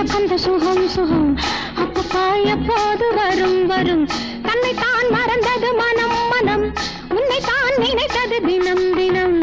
எனக்கு அந்த சுகம் சுகம் அப்பப்பா எப்போது வரும் வரும் தன்னை தான் மறந்தது மனம் மனம் உன்னை தான் நினைத்தது தினம் தினம்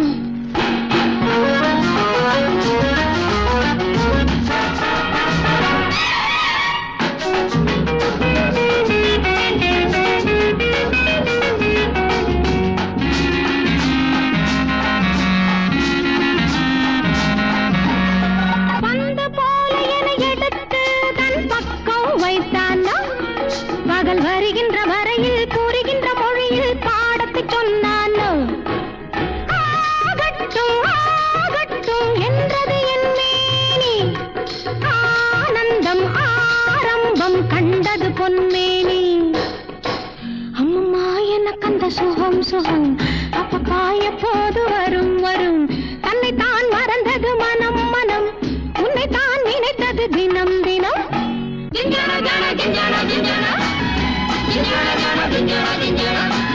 பந்து போல என எடுத்து தன் பக்கம் வைத்தானோ பகல் வருகின்ற வரையில் கூறுகின்ற மொழியில் பாடத்தை சொன்னானோ ஆகட்டும் ஆகட்டும் என்றது என் மேனி ஆனந்தம் ஆரம்பம் கண்டது பொன்மேனி அம்மம்மா எனக்கு அந்த சுகம் சுகம் அப்பப்பா எப்போது வரும் வரும் தன்னை தான் மறந்தது மனம் மனம் உன்னை தான் நினைத்தது தினம் தினம் ஜிஞ்சன ஜன ஜிஞ்சன ஜிஞ்சன ஜிஞ்சன ஜன ஜிஞ்சன ஜிஞ்சன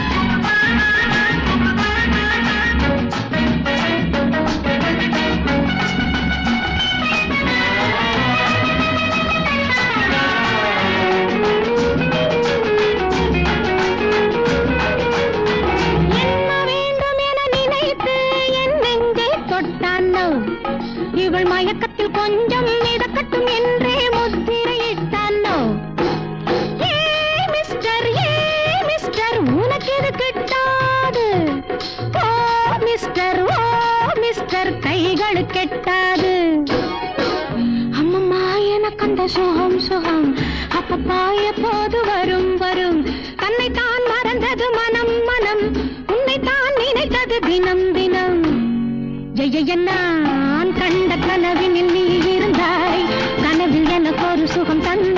என்ன வேண்டும் என நினைத்து என் நெஞ்சை தொட்டானோ இவள் மயக்கத்தில் கொஞ்சம் மிதக்கட்டும் என்றே முத்திரையிட்டானோ ஏ மிஸ்டர் ஏ மிஸ்டர் உனக்கு இது கிட்டாது ஓ மிஸ்டர் ஓ மிஸ்டர் கைகள் கெட்டாது அம்மம்மா எனக்கு அந்த சுகம் சுகம் அப்பப்பா எப்போது வரும் வரும் தன்னை தான் மறந்தது மனம் மனம் உன்னை தான் நினைத்தது தினம் தினம் ஜெய நான் கண்ட கனவினில் நீ இருந்தாய் கனவில் எனக்கு ஒரு சுகம் தந்த